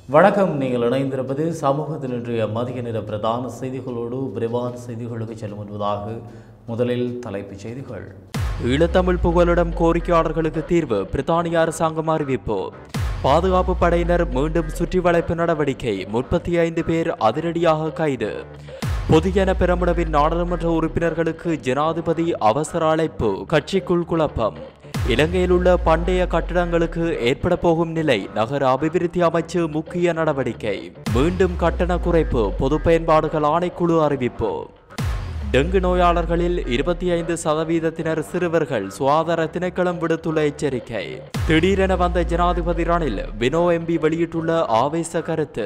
வணக்கம் நீங்கள் இணைந்திருப்பது சமூகத்தில் இன்றைய மதிய நேர பிரதான செய்திகளோடு விரிவான செய்திகளுக்கு செல்லும் முன்பதாக முதலில் தலைப்புச் செய்திகள் ஈழத்தமிழ் புகலிடம் கோரிக்கையாளர்களுக்கு தீர்வு பிரித்தானிய அரசாங்கம் அறிவிப்பு பாதுகாப்பு படையினர் மீண்டும் சுற்றி வளைப்பு நடவடிக்கை முப்பத்தி ஐந்து பேர் அதிரடியாக கைது பொதுஜன பெரமுனவின் நாடாளுமன்ற உறுப்பினர்களுக்கு ஜனாதிபதி அவசர அழைப்பு கட்சிக்குள் குழப்பம் இலங்கையில் உள்ள பண்டைய கட்டடங்களுக்கு ஏற்பட போகும் நிலை நகர அபிவிருத்தி அமைச்சு முக்கிய நடவடிக்கை மீண்டும் கட்டண குறைப்பு பொது பயன்பாடுகள் ஆணைக்குழு அறிவிப்பு டெங்கு நோயாளர்களில் இருபத்தி ஐந்து சதவீதத்தினர் சிறுவர்கள் சுகாதார திணைக்களம் விடுத்துள்ள எச்சரிக்கை திடீரென வந்த ஜனாதிபதி ரணில் வினோ எம்பி வெளியிட்டுள்ள ஆவேச கருத்து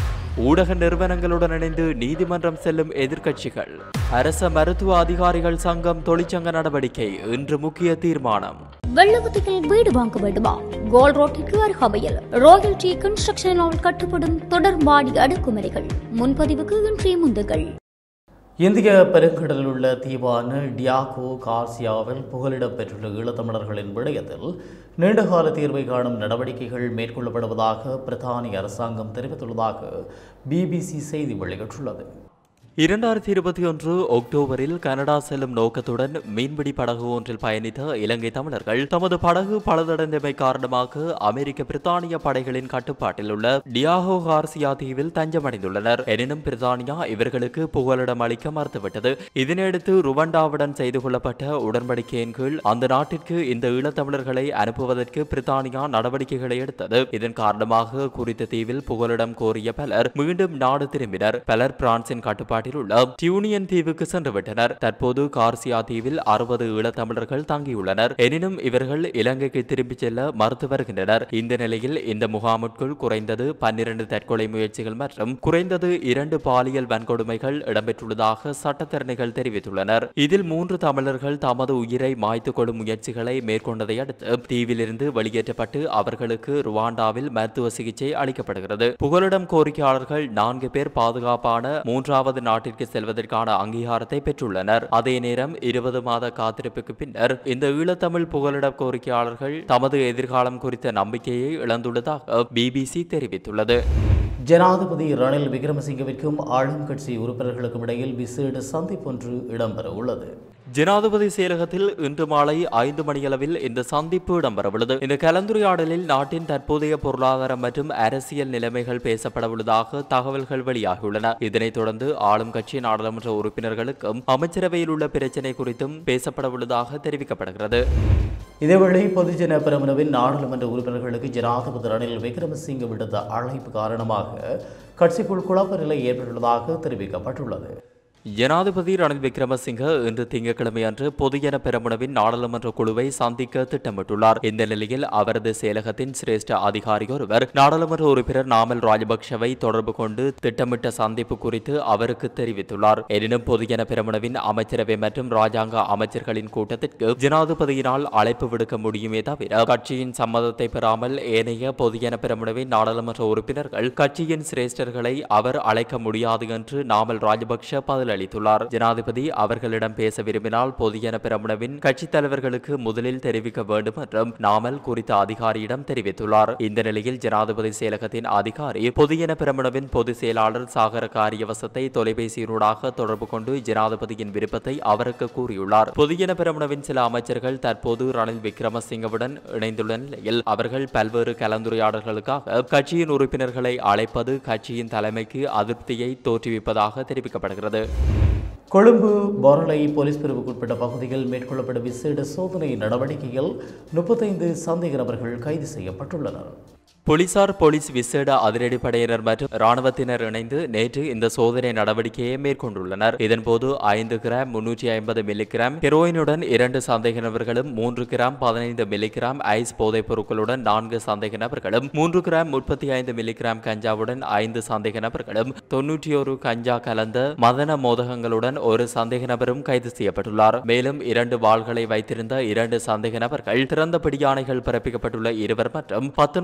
ஊடக நிறுவனங்களுடன் இணைந்து நீதிமன்றம் செல்லும் எதிர்க்கட்சிகள் அரச மருத்துவ அதிகாரிகள் சங்கம் தொழிற்சங்க நடவடிக்கை இன்று முக்கிய தீர்மானம் வெள்ளவத்தியில் வீடு வாங்க வேண்டுமா கோல் ரோட்டிற்கு அருகாமையில் ராயல் டி கன்ஸ்ட்ரக்ஷனால் கட்டப்படும் தொடர் மாடி அடுக்குமுறைகள் முன்பதிவுக்கு இன்றைய முந்துகள் இந்திய பெருங்கடலில் உள்ள தீவான டியாகோ கார்சியாவில் புகலிடம் பெற்றுள்ள ஈழத்தமிழர்களின் விடயத்தில் நீண்டகால தீர்வை காணும் நடவடிக்கைகள் மேற்கொள்ளப்படுவதாக பிரித்தானிய அரசாங்கம் தெரிவித்துள்ளதாக பிபிசி செய்தி வெளியிட்டுள்ளது இரண்டாயிரத்தி இருபத்தி ஒன்று அக்டோபரில் கனடா செல்லும் நோக்கத்துடன் மீன்பிடி படகு ஒன்றில் பயணித்த இலங்கை தமிழர்கள் தமது படகு பழுதடைந்தமை காரணமாக அமெரிக்க பிரித்தானிய படைகளின் கட்டுப்பாட்டில் உள்ள டியாகோ கார்சியா தீவில் தஞ்சமடைந்துள்ளனர் எனினும் பிரித்தானியா இவர்களுக்கு புகலிடம் அளிக்க மறுத்துவிட்டது இதனையடுத்து ருவண்டாவுடன் செய்து கொள்ளப்பட்ட உடன்படிக்கையின் கீழ் அந்த நாட்டிற்கு இந்த ஈழத்தமிழர்களை அனுப்புவதற்கு பிரித்தானியா நடவடிக்கைகளை எடுத்தது இதன் காரணமாக குறித்த தீவில் புகலிடம் கோரிய பலர் மீண்டும் நாடு திரும்பினர் பலர் பிரான்சின் கட்டுப்பாட்டில் உள்ள டியூனியன் தீவுக்கு சென்றுவிட்டனர் தற்போது கார்சியா தீவில் அறுபது ஈழத்தமிழர்கள் தங்கியுள்ளனர் எனினும் இவர்கள் இலங்கைக்கு திரும்பிச் செல்ல மறுத்து வருகின்றனர் இந்த நிலையில் இந்த முகாமுக்குள் குறைந்தது பன்னிரண்டு தற்கொலை முயற்சிகள் மற்றும் குறைந்தது இரண்டு பாலியல் வன்கொடுமைகள் இடம்பெற்றுள்ளதாக சட்டத்தரணிகள் தெரிவித்துள்ளனர் இதில் மூன்று தமிழர்கள் தமது உயிரை மாய்த்துக் கொள்ளும் முயற்சிகளை மேற்கொண்டதை அடுத்து தீவிலிருந்து வெளியேற்றப்பட்டு அவர்களுக்கு ருவாண்டாவில் மருத்துவ சிகிச்சை அளிக்கப்படுகிறது புகலிடம் கோரிக்கையாளர்கள் நான்கு பேர் பாதுகாப்பான மூன்றாவது நாட்டிற்கு செல்வதற்கான அங்கீகாரத்தை பெற்றுள்ளனர் அதே நேரம் இருபது மாத காத்திருப்புக்கு பின்னர் இந்த ஈழத்தமிழ் புகலிட கோரிக்கையாளர்கள் தமது எதிர்காலம் குறித்த நம்பிக்கையை இழந்துள்ளதாக பிபிசி தெரிவித்துள்ளது ஜனாதிபதி ரணில் விக்ரமசிங்கவிற்கும் ஆளும் கட்சி உறுப்பினர்களுக்கும் இடையில் விசேட சந்திப்பொன்று இடம்பெற உள்ளது ஜனாதிபதி செயலகத்தில் இன்று மாலை ஐந்து மணியளவில் இந்த சந்திப்பு இடம்பெறவுள்ளது இந்த கலந்துரையாடலில் நாட்டின் தற்போதைய பொருளாதாரம் மற்றும் அரசியல் நிலைமைகள் பேசப்பட உள்ளதாக தகவல்கள் வெளியாகியுள்ளன இதனைத் தொடர்ந்து ஆளும் கட்சி நாடாளுமன்ற உறுப்பினர்களுக்கும் அமைச்சரவையில் உள்ள பிரச்சினை குறித்தும் பேசப்பட உள்ளதாக தெரிவிக்கப்படுகிறது இதேவேளை பொதுஜன பெரமுனவின் நாடாளுமன்ற உறுப்பினர்களுக்கு ஜனாதிபதி ரணில் விக்ரமசிங்க விடுத்த அழைப்பு காரணமாக கட்சிக்குள் குழப்ப நிலை ஏற்பட்டுள்ளதாக தெரிவிக்கப்பட்டுள்ளது ஜனாதிபதி ரணில் விக்ரமசிங்க இன்று திங்கட்கிழமை அன்று பொதுஜன பெரமுனவின் நாடாளுமன்ற குழுவை சந்திக்க திட்டமிட்டுள்ளார் இந்த நிலையில் அவரது செயலகத்தின் சிரேஷ்ட அதிகாரி ஒருவர் நாடாளுமன்ற உறுப்பினர் நாமல் ராஜபக்ஷவை தொடர்பு கொண்டு திட்டமிட்ட சந்திப்பு குறித்து அவருக்கு தெரிவித்துள்ளார் எனினும் பொதுஜன பெரமுனவின் அமைச்சரவை மற்றும் ராஜாங்க அமைச்சர்களின் கூட்டத்திற்கு ஜனாதிபதியினால் அழைப்பு விடுக்க முடியுமே தவிர கட்சியின் சம்மதத்தை பெறாமல் ஏனைய பொதுஜன பெரமுனவின் நாடாளுமன்ற உறுப்பினர்கள் கட்சியின் சிரேஷ்டர்களை அவர் அழைக்க முடியாது என்று நாமல் ராஜபக்ஷ பதில் அளித்துள்ளார் ஜனாதிபதி அவர்களிடம் பேச விரும்பினால் பொதுஜன பெரமுனவின் கட்சித் தலைவர்களுக்கு முதலில் தெரிவிக்க வேண்டும் என்றும் நாமல் குறித்த அதிகாரியிடம் தெரிவித்துள்ளார் இந்த நிலையில் ஜனாதிபதி செயலகத்தின் அதிகாரி பொதுஜன பெரமுனவின் பொதுச் செயலாளர் சாகர காரியவசத்தை தொலைபேசியினூடாக தொடர்பு கொண்டு ஜனாதிபதியின் விருப்பத்தை அவருக்கு கூறியுள்ளார் பொதுஜன பெரமுனவின் சில அமைச்சர்கள் தற்போது ரணில் விக்ரமசிங்கவுடன் இணைந்துள்ள நிலையில் அவர்கள் பல்வேறு கலந்துரையாடல்களுக்காக கட்சியின் உறுப்பினர்களை அழைப்பது கட்சியின் தலைமைக்கு அதிருப்தியை தோற்றுவிப்பதாக தெரிவிக்கப்படுகிறது கொழும்பு பொரளை போலீஸ் பிரிவுக்குட்பட்ட பகுதியில் மேற்கொள்ளப்பட்ட விசேட சோதனை நடவடிக்கையில் முப்பத்தைந்து சந்தேக நபர்கள் கைது செய்யப்பட்டுள்ளனர் போலீசார் போலீஸ் விசேட அதிரடிப்படையினர் மற்றும் ராணுவத்தினர் இணைந்து நேற்று இந்த சோதனை நடவடிக்கையை மேற்கொண்டுள்ளனர் இதன்போது ஐந்து கிராம் முன்னூற்றி ஐம்பது மில்லிகிராம் ஹெரோயினுடன் இரண்டு சந்தேக நபர்களும் மூன்று கிராம் பதினைந்து மில்லிகிராம் ஐஸ் போதைப் பொருட்களுடன் நான்கு சந்தேக நபர்களும் மூன்று கிராம் முப்பத்தி ஐந்து மில்லிகிராம் கஞ்சாவுடன் ஐந்து சந்தேக நபர்களும் தொன்னூற்றி ஒரு கஞ்சா கலந்த மதன மோதகங்களுடன் ஒரு சந்தேக நபரும் கைது செய்யப்பட்டுள்ளார் மேலும் இரண்டு வாள்களை வைத்திருந்த இரண்டு சந்தேக நபர்கள் திறந்த பிடியாணைகள் பிறப்பிக்கப்பட்டுள்ள இருவர் மற்றும் பத்தொன்பது சந்தேக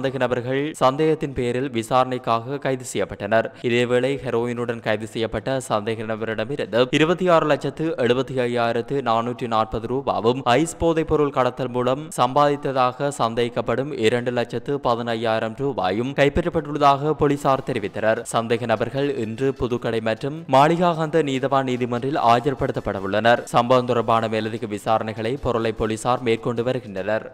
சந்தேக நபர்கள் சந்தேகத்தின் பேரில் விசாரணைக்காக கைது செய்யப்பட்டனர் இதேவேளை ஹெரோயினுடன் கைது செய்யப்பட்ட சந்தேக நபரிடமிருந்து இருபத்தி ஆறு லட்சத்து எழுபத்தி ஐயாயிரத்து நானூற்றி நாற்பது ரூபாவும் ஐஸ் போதைப் பொருள் கடத்தல் மூலம் சம்பாதித்ததாக சந்தேகிக்கப்படும் இரண்டு லட்சத்து பதினையாயிரம் ரூபாயும் கைப்பற்றப்பட்டுள்ளதாக போலீசார் தெரிவித்தனர் சந்தேக நபர்கள் இன்று புதுக்கடை மற்றும் மாளிகாகந்த நீதவான் நீதிமன்றில் ஆஜர்படுத்தப்பட உள்ளனர் சம்பவம் தொடர்பான மேலதிக விசாரணைகளை பொருளை போலீசார் மேற்கொண்டு வருகின்றனர்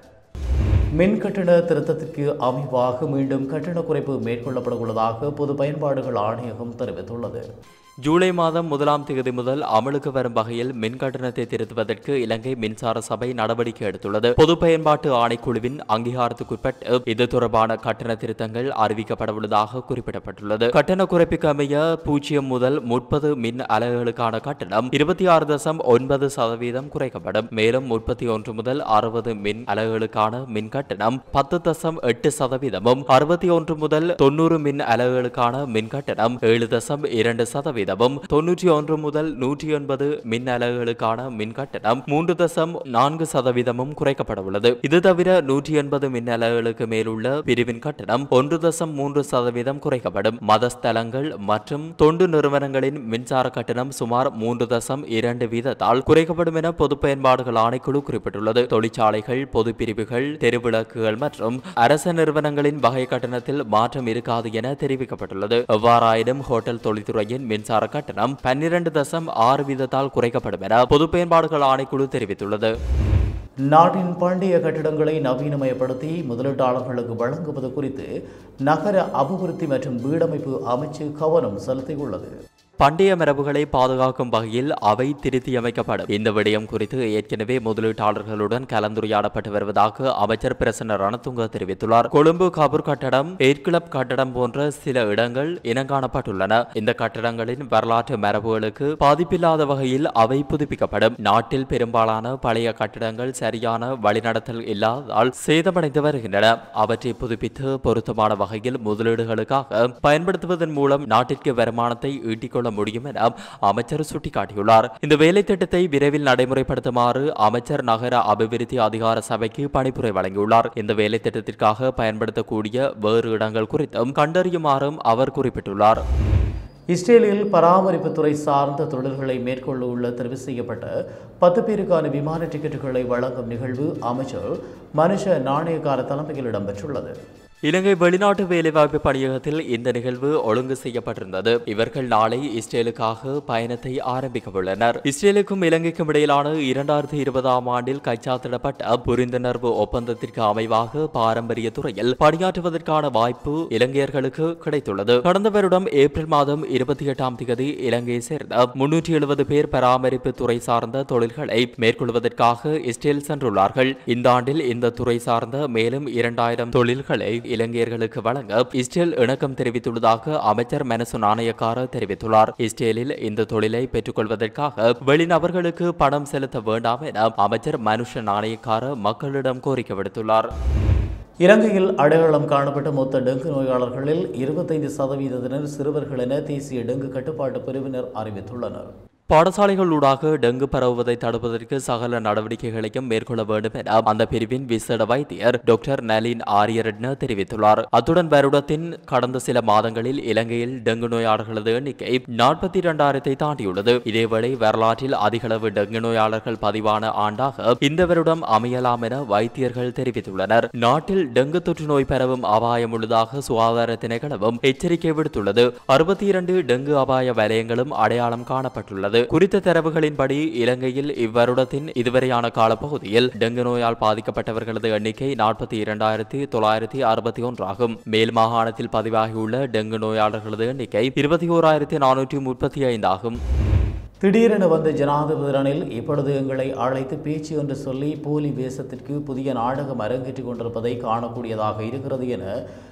மின் கட்டண திருத்தத்திற்கு அமைவாக மீண்டும் கட்டண குறைப்பு மேற்கொள்ளப்பட உள்ளதாக பொது பயன்பாடுகள் ஆணையகம் தெரிவித்துள்ளது ஜூலை மாதம் முதலாம் தேதி முதல் அமலுக்கு வரும் வகையில் மின் கட்டணத்தை திருத்துவதற்கு இலங்கை மின்சார சபை நடவடிக்கை எடுத்துள்ளது பொது பயன்பாட்டு ஆணைக்குழுவின் அங்கீகாரத்துக்குட்பட்டு இது தொடர்பான கட்டண திருத்தங்கள் அறிவிக்கப்படவுள்ளதாக குறிப்பிடப்பட்டுள்ளது கட்டண குறைப்புக்கு அமைய பூஜ்ஜியம் முதல் முப்பது மின் அலகுகளுக்கான கட்டணம் இருபத்தி ஆறு தசம் ஒன்பது சதவீதம் குறைக்கப்படும் மேலும் முப்பத்தி ஒன்று முதல் அறுபது மின் அலகுகளுக்கான மின் கட்டணம் பத்து தசம் எட்டு சதவீதமும் அறுபத்தி ஒன்று முதல் தொண்ணூறு மின் அலகுகளுக்கான மின் கட்டணம் ஏழு தசம் இரண்டு சதவீதமும் தொன்னூற்றி ஒன்று முதல் நூற்றி ஒன்பது மின் அலகுகளுக்கான மின் கட்டணம் மூன்று தசம் நான்கு சதவீதமும் குறைக்கப்பட உள்ளது இது தவிர நூற்றி எண்பது மின் அலகுகளுக்கு மேலுள்ள பிரிவின் கட்டணம் ஒன்று தசம் மூன்று சதவீதம் குறைக்கப்படும் மதஸ்தலங்கள் மற்றும் தொண்டு நிறுவனங்களின் மின்சார கட்டணம் சுமார் மூன்று தசம் இரண்டு வீதத்தால் குறைக்கப்படும் என பொது பயன்பாடுகள் ஆணைக்குழு குறிப்பிட்டுள்ளது தொழிற்சாலைகள் பொது பிரிவுகள் தெருவிளக்குகள் மற்றும் அரச நிறுவனங்களின் வகை கட்டணத்தில் மாற்றம் இருக்காது என தெரிவிக்கப்பட்டுள்ளது எவ்வாறாயினும் ஹோட்டல் தொழில்துறையின் மின்சார கட்டணம் பன்னிரண்டு தசம் ஆறு வீதத்தால் குறைக்கப்படும் என பொது பயன்பாடுகள் ஆணைக்குழு தெரிவித்துள்ளது நாட்டின் பண்டைய கட்டிடங்களை நவீனமயப்படுத்தி முதலீட்டாளர்களுக்கு வழங்குவது குறித்து நகர அபிவிருத்தி மற்றும் வீடமைப்பு அமைச்சு கவனம் செலுத்தியுள்ளது பண்டைய மரபுகளை பாதுகாக்கும் வகையில் அவை திருத்தியமைக்கப்படும் இந்த விடயம் குறித்து ஏற்கனவே முதலீட்டாளர்களுடன் கலந்துரையாடப்பட்டு வருவதாக அமைச்சர் பிரசன்ன ரணதுங்க தெரிவித்துள்ளார் கொழும்பு கபூர் கட்டடம் ஏற்கிளப் கட்டடம் போன்ற சில இடங்கள் இனங்காணப்பட்டுள்ளன இந்த கட்டடங்களின் வரலாற்று மரபுகளுக்கு பாதிப்பில்லாத வகையில் அவை புதுப்பிக்கப்படும் நாட்டில் பெரும்பாலான பழைய கட்டடங்கள் சரியான வழிநடத்தல் இல்லாததால் சேதமடைந்து வருகின்றன அவற்றை புதுப்பித்து பொருத்தமான வகையில் முதலீடுகளுக்காக பயன்படுத்துவதன் மூலம் நாட்டிற்கு வருமானத்தை ஈட்டிக்கொள்ள முடியும் என அமைச்சர் சுட்டிக்காட்டியுள்ளார் இந்த வேலை திட்டத்தை விரைவில் நடைமுறைப்படுத்துமாறு அமைச்சர் நகர அபிவிருத்தி அதிகார சபைக்கு பணிப்புரை வழங்கியுள்ளார் இந்த வேலை திட்டத்திற்காக பயன்படுத்தக்கூடிய வேறு இடங்கள் குறித்தும் கண்டறியுமாறும் அவர் குறிப்பிட்டுள்ளார் இஸ்ரேலில் பராமரிப்புத் துறை சார்ந்த தொழில்களை மேற்கொள்ள உள்ள தெரிவு செய்யப்பட்ட பத்து பேருக்கான விமான டிக்கெட்டுகளை வழங்கும் நிகழ்வு அமைச்சர் மனுஷ நாணயக்கார தலைமையில் இடம்பெற்றுள்ளது இலங்கை வெளிநாட்டு வேலைவாய்ப்பு பணியகத்தில் இந்த நிகழ்வு ஒழுங்கு செய்யப்பட்டிருந்தது இவர்கள் நாளை இஸ்ரேலுக்காக பயணத்தை ஆரம்பிக்க உள்ளனர் இஸ்ரேலுக்கும் இலங்கைக்கும் இடையிலான இரண்டாயிரத்தி இருபதாம் ஆண்டில் கைச்சாத்திடப்பட்ட புரிந்துணர்வு ஒப்பந்தத்திற்கு அமைவாக பாரம்பரிய துறையில் பணியாற்றுவதற்கான வாய்ப்பு இலங்கையர்களுக்கு கிடைத்துள்ளது கடந்த வருடம் ஏப்ரல் மாதம் இருபத்தி எட்டாம் தேதி இலங்கையை சேர்ந்த முன்னூற்றி எழுபது பேர் பராமரிப்பு துறை சார்ந்த தொழில்களை மேற்கொள்வதற்காக இஸ்ரேல் சென்றுள்ளார்கள் இந்த ஆண்டில் இந்த துறை சார்ந்த மேலும் இரண்டாயிரம் தொழில்களை இலங்கையர்களுக்கு வழங்க இஸ்ரேல் இணக்கம் தெரிவித்துள்ளதாக அமைச்சர் மனசு நாணயக்கார தெரிவித்துள்ளார் இஸ்ரேலில் இந்த தொழிலை பெற்றுக்கொள்வதற்காக வெளிநபர்களுக்கு பணம் செலுத்த வேண்டாம் என அமைச்சர் மனுஷ நாணயக்கார மக்களிடம் கோரிக்கை விடுத்துள்ளார் இலங்கையில் அடையாளம் காணப்பட்ட மொத்த டெங்கு நோயாளர்களில் இருபத்தைந்து சதவீதத்தினர் சிறுவர்கள் என தேசிய டெங்கு கட்டுப்பாட்டு பிரிவினர் அறிவித்துள்ளனர் பாடசாலைகளூடாக டெங்கு பரவுவதை தடுப்பதற்கு சகல நடவடிக்கைகளையும் மேற்கொள்ள வேண்டும் என அந்த பிரிவின் விசேட வைத்தியர் டாக்டர் நலின் ஆரியரட்ன தெரிவித்துள்ளார் அத்துடன் வருடத்தின் கடந்த சில மாதங்களில் இலங்கையில் டெங்கு நோயாளர்களது எண்ணிக்கை நாற்பத்தி இரண்டாயிரத்தை தாண்டியுள்ளது இதேவேளை வரலாற்றில் அதிகளவு டெங்கு நோயாளர்கள் பதிவான ஆண்டாக இந்த வருடம் அமையலாம் என வைத்தியர்கள் தெரிவித்துள்ளனர் நாட்டில் டெங்கு தொற்று நோய் பரவும் அபாயம் உள்ளதாக சுகாதார திணைக்களமும் எச்சரிக்கை விடுத்துள்ளது அறுபத்தி இரண்டு டெங்கு அபாய வலயங்களும் அடையாளம் காணப்பட்டுள்ளது குறித்த தரவுகளின்படி இலங்கையில் இவ்வருடத்தின் இதுவரையான காலப்பகுதியில் டெங்கு நோயால் பாதிக்கப்பட்டவர்களது எண்ணிக்கை நாற்பத்தி இரண்டாயிரத்தி தொள்ளாயிரத்தி அறுபத்தி ஒன்றாகும் மேல் மாகாணத்தில் பதிவாகியுள்ள டெங்கு நோயாளர்களது எண்ணிக்கை இருபத்தி ஓராயிரத்தி நானூற்றி முப்பத்தி ஐந்தாகும் திடீரென வந்த ஜனாதிபதி ரணில் இப்பொழுது எங்களை அழைத்து பேச்சு என்று சொல்லி போலி வேஷத்திற்கு புதிய நாடகம் அரங்கேற்றிக் கொண்டிருப்பதை காணக்கூடியதாக இருக்கிறது என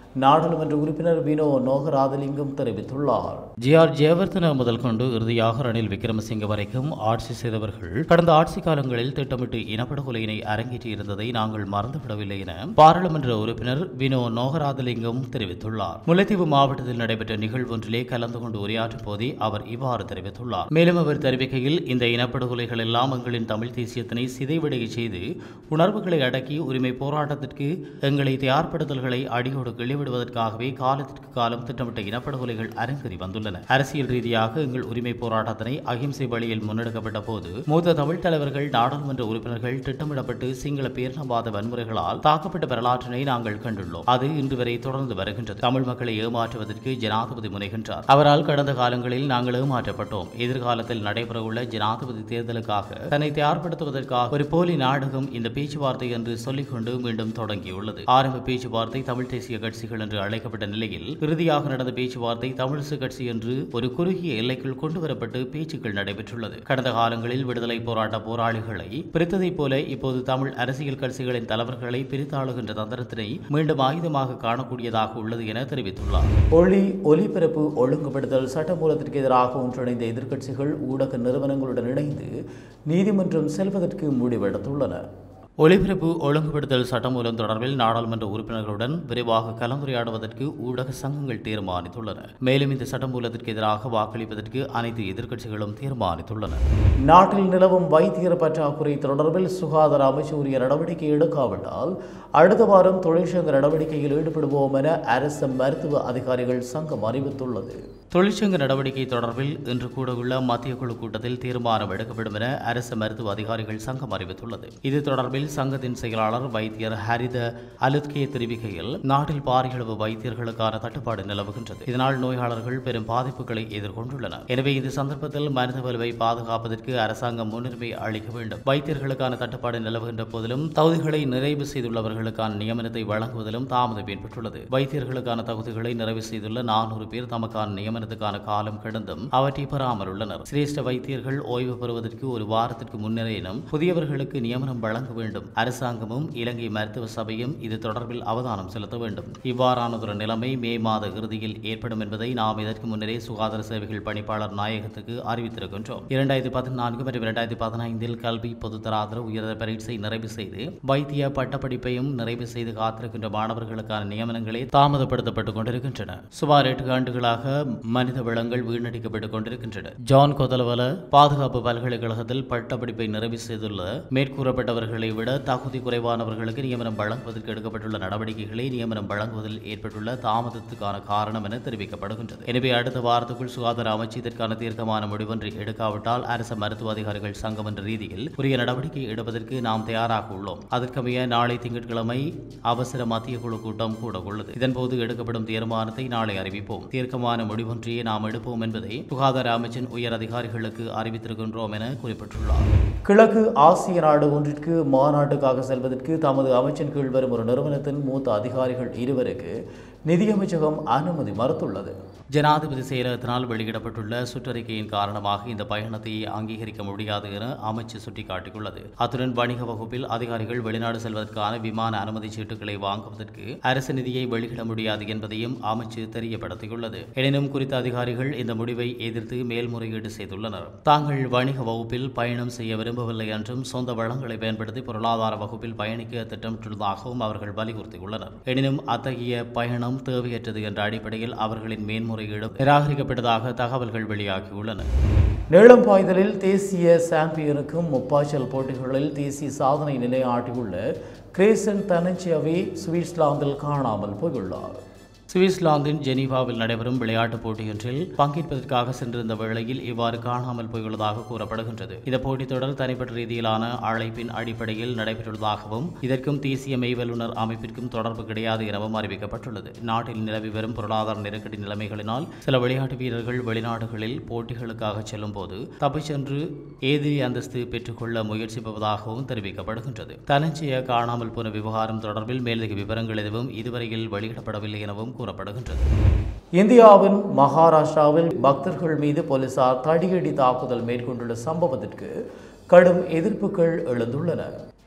நாடாளுமன்ற உறுப்பினர் வினோ நோகராதலிங்கம் தெரிவித்துள்ளார் ஜி ஆர் ஜெயவர்தன முதல் கொண்டு இறுதியாக ரணில் விக்ரமசிங்க வரைக்கும் ஆட்சி செய்தவர்கள் கடந்த ஆட்சி காலங்களில் திட்டமிட்டு இனப்படுகொலையினை அரங்கேற்றி இருந்ததை நாங்கள் மறந்துவிடவில்லை என பாராளுமன்ற உறுப்பினர் வினோ நோகராதலிங்கம் தெரிவித்துள்ளார் முல்லைத்தீவு மாவட்டத்தில் நடைபெற்ற நிகழ்வொன்றிலே கலந்து கொண்டு உரையாற்றும் போதே அவர் இவ்வாறு தெரிவித்துள்ளார் மேலும் அவர் தெரிவிக்கையில் இந்த இனப்படுகொலைகள் எல்லாம் எங்களின் தமிழ் தேசியத்தினை சிதைவடைய செய்து உணர்வுகளை அடக்கி உரிமை போராட்டத்திற்கு எங்களை தயார்படுத்தல்களை அடியோடு கிள்ளிவிடுவதற்காகவே காலத்திற்கு காலம் திட்டமிட்ட இனப்படுகொலைகள் அரங்கேறி வந்துள்ளன அரசியல் ரீதியாக எங்கள் உரிமை போராட்டத்தினை அகிம்சை வழியில் முன்னெடுக்கப்பட்ட போது மூத்த தமிழ் தலைவர்கள் நாடாளுமன்ற உறுப்பினர்கள் திட்டமிடப்பட்டு சிங்கள பேரினவாத வன்முறைகளால் தாக்கப்பட்ட வரலாற்றினை நாங்கள் கண்டுள்ளோம் அது இன்று வரை தொடர்ந்து வருகின்றது தமிழ் மக்களை ஏமாற்றுவதற்கு ஜனாதிபதி முனைகின்றார் அவரால் கடந்த காலங்களில் நாங்கள் ஏமாற்றப்பட்டோம் எதிர்காலத்தில் நடைபெறவுள்ள ஜனாதிபதி தேர்தலுக்காக தன்னை தயார்படுத்துவதற்காக ஒரு போலி நாடகம் இந்த பேச்சுவார்த்தை என்று சொல்லிக்கொண்டு மீண்டும் தொடங்கியுள்ளது ஆரம்ப பேச்சுவார்த்தை தமிழ் தேசிய கட்சிகள் என்று அழைக்கப்பட்ட நிலையில் இறுதியாக நடந்த பேச்சுவார்த்தை தமிழிசு கட்சி என்று ஒரு குறுகிய எல்லைக்குள் கொண்டுவரப்பட்டு பேச்சுக்கள் நடைபெற்றுள்ளது கடந்த காலங்களில் விடுதலை போராட்ட போராளிகளை பிரித்ததைப் போல இப்போது தமிழ் அரசியல் கட்சிகளின் தலைவர்களை பிரித்தாளுகின்ற தந்திரத்தினை மீண்டும் ஆயுதமாக காணக்கூடியதாக உள்ளது என தெரிவித்துள்ளார் ஒளி ஒலிபரப்பு ஒழுங்குபடுத்தல் சட்டமூலத்திற்கு எதிராக ஒன்றிணைந்த எதிர்க்கட்சிகள் ஊடக நிறுவனங்களுடன் இணைந்து நீதிமன்றம் செல்வதற்கு முடிவெடுத்துள்ளன ஒளிபரப்பு ஒழுங்குபடுத்தல் சட்டமூலம் தொடர்பில் நாடாளுமன்ற உறுப்பினர்களுடன் விரைவாக கலந்துரையாடுவதற்கு ஊடக சங்கங்கள் தீர்மானித்துள்ளன மேலும் இந்த சட்டமூலத்திற்கு எதிராக வாக்களிப்பதற்கு அனைத்து எதிர்க்கட்சிகளும் தீர்மானித்துள்ளன நாட்டில் நிலவும் வைத்தியர் பற்றாக்குறை தொடர்பில் சுகாதார அமைச்சு உரிய நடவடிக்கை எடுக்காவிட்டால் அடுத்த வாரம் தொழிற்சங்க நடவடிக்கையில் ஈடுபடுவோம் என அரசு மருத்துவ அதிகாரிகள் சங்கம் அறிவித்துள்ளது தொழிற்சங்க நடவடிக்கை தொடர்பில் இன்று கூடவுள்ள மத்திய குழு கூட்டத்தில் தீர்மானம் எடுக்கப்படும் என அரசு மருத்துவ அதிகாரிகள் சங்கம் அறிவித்துள்ளது இது தொடர்பில் சங்கத்தின் செயலாளர் வைத்தியர் ஹரித அலுத்கே தெரிவிக்கையில் நாட்டில் பாரியளவு வைத்தியர்களுக்கான தட்டுப்பாடு நிலவுகின்றது இதனால் நோயாளர்கள் பெரும் பாதிப்புகளை எதிர்கொண்டுள்ளனர் எனவே இந்த சந்தர்ப்பத்தில் மனித வலுவை பாதுகாப்பதற்கு அரசாங்கம் முன்னுரிமை அளிக்க வேண்டும் வைத்தியர்களுக்கான தட்டுப்பாடு நிலவுகின்ற போதிலும் தகுதிகளை நிறைவு செய்துள்ளவர்களுக்கான நியமனத்தை வழங்குவதிலும் தாமதம் ஏற்பட்டுள்ளது வைத்தியர்களுக்கான தகுதிகளை நிறைவு செய்துள்ள நானூறு பேர் தமக்கான நியமனத்துக்கான காலம் கடந்தும் அவற்றை பெறாமல் உள்ளனர் சிரேஷ்ட வைத்தியர்கள் ஓய்வு பெறுவதற்கு ஒரு வாரத்திற்கு முன்னரேனும் புதியவர்களுக்கு நியமனம் வழங்க வேண்டும் அரசாங்கமும் இலங்கை மருத்துவ சபையும் இது தொடர்பில் அவதானம் செலுத்த வேண்டும் இவ்வாறானதொரு நிலைமை மே மாத இறுதியில் ஏற்படும் என்பதை நாம் இதற்கு முன்னரே சுகாதார சேவைகள் பணிப்பாளர் நாயகத்துக்கு அறிவித்திருக்கின்றோம் இரண்டாயிரத்தி பதினான்கு மற்றும் இரண்டாயிரத்தி பதினைந்தில் கல்வி பொதுத்தராதர உயர்தர பரீட்சை நிறைவு செய்து வைத்திய பட்டப்படிப்பையும் நிறைவு செய்து காத்திருக்கின்ற மாணவர்களுக்கான நியமனங்களே தாமதப்படுத்தப்பட்டுக் கொண்டிருக்கின்றன சுமார் எட்டு ஆண்டுகளாக மனித வளங்கள் வீணடிக்கப்பட்டுக் கொண்டிருக்கின்றன ஜான் கொதலவல பாதுகாப்பு பல்கலைக்கழகத்தில் பட்டப்படிப்பை நிறைவு செய்துள்ள மேற்கூறப்பட்டவர்களை விட தகுதி குறைவானவர்களுக்கு நியமனம் வழங்குவதற்கு எடுக்கப்பட்டுள்ள நடவடிக்கைகளை நியமனம் வழங்குவதில் ஏற்பட்டுள்ள தாமதத்துக்கான காரணம் என தெரிவிக்கப்படுகின்றது எனவே அடுத்த வாரத்துக்குள் சுகாதார அமைச்சு இதற்கான தீர்க்கமான முடிவொன்றை எடுக்காவிட்டால் அரசு மருத்துவ அதிகாரிகள் சங்கம் என்ற ரீதியில் உரிய நடவடிக்கை எடுப்பதற்கு நாம் தயாராக உள்ளோம் அதற்கமைய நாளை திங்கட்கிழமை அவசர மத்திய குழு கூட்டம் கூட உள்ளது இதன்போது எடுக்கப்படும் தீர்மானத்தை நாளை அறிவிப்போம் தீர்க்கமான முடிவொன்றையே நாம் எடுப்போம் என்பதை சுகாதார அமைச்சின் உயர் அதிகாரிகளுக்கு அறிவித்திருக்கின்றோம் என குறிப்பிட்டுள்ளார் கிழக்கு ஆசிய நாடு ஒன்றிற்கு மாநாட்டுக்காக செல்வதற்கு தமது அமைச்சின் கீழ் வரும் ஒரு நிறுவனத்தின் மூத்த அதிகாரிகள் இருவருக்கு நிதியமைச்சகம் அனுமதி மறுத்துள்ளது ஜனாதிபதி செயலகத்தினால் வெளியிடப்பட்டுள்ள சுற்றறிக்கையின் காரணமாக இந்த பயணத்தை அங்கீகரிக்க முடியாது என அமைச்சு சுட்டிக்காட்டியுள்ளது அத்துடன் வணிக வகுப்பில் அதிகாரிகள் வெளிநாடு செல்வதற்கான விமான அனுமதி சீட்டுகளை வாங்குவதற்கு அரசு நிதியை வெளியிட முடியாது என்பதையும் அமைச்சு தெரியப்படுத்தியுள்ளது எனினும் குறித்த அதிகாரிகள் இந்த முடிவை எதிர்த்து மேல்முறையீடு செய்துள்ளனர் தாங்கள் வணிக வகுப்பில் பயணம் செய்ய விரும்பவில்லை என்றும் சொந்த வளங்களை பயன்படுத்தி பொருளாதார வகுப்பில் பயணிக்க திட்டமிட்டுள்ளதாகவும் அவர்கள் வலியுறுத்தியுள்ளனர் எனினும் அத்தகைய பயணம் தேவையற்றது என்ற அடிப்படையில் அவர்களின் மேன்முறையீடு நிராகரிக்கப்பட்டதாக தகவல்கள் வெளியாகியுள்ளன நீளம் பாய்தலில் தேசிய சாம்பியனுக்கும் முப்பாய்ச்சல் போட்டிகளில் தேசிய சாதனை நிலையாட்டியுள்ள கிரேசன் தனஞ்சியவே சுவிட்சர்லாந்தில் காணாமல் போயுள்ளார் சுவிட்சர்லாந்தின் ஜெனீவாவில் நடைபெறும் விளையாட்டுப் போட்டியொன்றில் பங்கேற்பதற்காக சென்றிருந்த வேளையில் இவ்வாறு காணாமல் போயுள்ளதாக கூறப்படுகின்றது இந்த போட்டித் தொடர் தனிப்பட்ட ரீதியிலான அழைப்பின் அடிப்படையில் நடைபெற்றுள்ளதாகவும் இதற்கும் தேசிய மெய்வல்லுநர் அமைப்பிற்கும் தொடர்பு கிடையாது எனவும் அறிவிக்கப்பட்டுள்ளது நாட்டில் நிலவி வரும் பொருளாதார நெருக்கடி நிலைமைகளினால் சில விளையாட்டு வீரர்கள் வெளிநாடுகளில் போட்டிகளுக்காக செல்லும் போது தப்பிச் சென்று ஏதிரி அந்தஸ்து பெற்றுக்கொள்ள முயற்சிப்பதாகவும் தெரிவிக்கப்படுகின்றது தனஞ்சிய காணாமல் போன விவகாரம் தொடர்பில் மேலதிக விவரங்கள் எதுவும் இதுவரையில் வெளியிடப்படவில்லை எனவும் கூறப்படுகின்றது இந்தியாவின் மகாராஷ்டிராவில் பக்தர்கள் மீது போலீசார் தடியடி தாக்குதல் மேற்கொண்டுள்ள சம்பவத்திற்கு கடும் எதிர்ப்புகள் எழுந்துள்ளன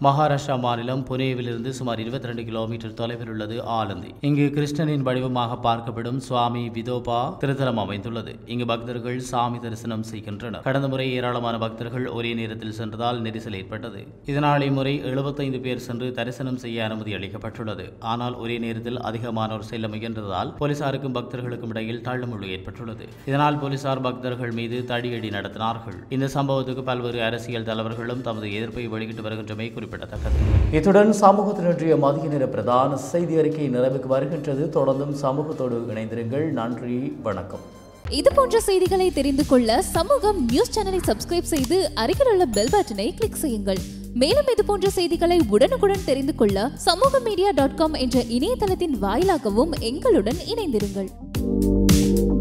மகாராஷ்டிரா மாநிலம் புனேவிலிருந்து சுமார் 22 கிலோமீட்டர் தொலைவில் உள்ளது ஆலந்தி இங்கு கிருஷ்ணனின் வடிவமாக பார்க்கப்படும் சுவாமி விதோபா திருத்தலம் அமைந்துள்ளது இங்கு பக்தர்கள் சாமி தரிசனம் செய்கின்றனர் கடந்த முறை ஏராளமான பக்தர்கள் ஒரே நேரத்தில் சென்றதால் நெரிசல் ஏற்பட்டது இதனால் இம்முறை 75 பேர் சென்று தரிசனம் செய்ய அனுமதி அளிக்கப்பட்டுள்ளது ஆனால் ஒரே நேரத்தில் அதிகமானோர் செல்ல முயன்றதால் போலீசாருக்கும் பக்தர்களுக்கும் இடையில் தள்ளுமுள்ளு ஏற்பட்டுள்ளது இதனால் போலீசார் பக்தர்கள் மீது தடியடி நடத்தினார்கள் இந்த சம்பவத்துக்கு பல்வேறு அரசியல் தலைவர்களும் தமது எதிர்ப்பை வெளியிட்டு வருகின்றமை குறிப்பிடத்தக்கது இத்துடன் சமூகத்தின் இன்றைய மதிய நேர பிரதான செய்தி அறிக்கை நிறைவுக்கு வருகின்றது தொடர்ந்தும் சமூகத்தோடு இணைந்திருங்கள் நன்றி வணக்கம் இது போன்ற செய்திகளை தெரிந்து கொள்ள சமூகம் நியூஸ் சேனலை சப்ஸ்கிரைப் செய்து அருகில் உள்ள பெல் பட்டனை கிளிக் செய்யுங்கள் மேலும் இது போன்ற செய்திகளை உடனுக்குடன் தெரிந்து கொள்ள சமூக மீடியா டாட் காம் என்ற இணையதளத்தின் வாயிலாகவும் எங்களுடன் இணைந்திருங்கள்